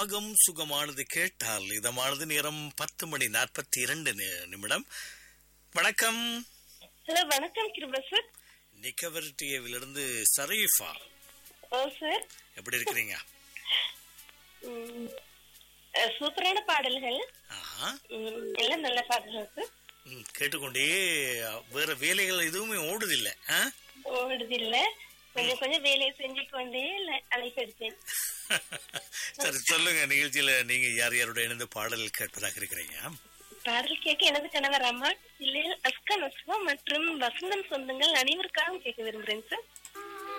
ராகம் சுகமானது கேட்டால் இதமானது நேரம் பத்து மணி நாற்பத்தி இரண்டு நிமிடம் வணக்கம் ஹலோ வணக்கம் கிருபா சார் நிக்கவர்டியவிலிருந்து சரீஃபா ஓ சார் எப்படி இருக்கிறீங்க ம், அஹ், சூப்பரான பாடல்கள் ஆஹா ம், எல்லாம் நல்ல பாடல்கள் சார் ம், கேட்டுக்கொண்டே வேற வேலைகள் எதுவுமே ஓடுதில்லை ஆ? ஓடுது இல்ல கொஞ்சம் கொஞ்சம் வேலையை செஞ்சு கொண்டே ல- அழைப்பெடுத்தேன் சரி சொல்லுங்க நிகழ்ச்சியில நீங்க யார் யாரோட இணைந்து பாடல் கேட்பதாக இருக்கிறீங்க பாடல் கேட்க எனது கணவர் அம்மா இல்லையில் அஸ்கா நஸ்வா மற்றும் வசந்தம் சொந்தங்கள் அனைவருக்காகவும் கேட்க விரும்புறேன் சார்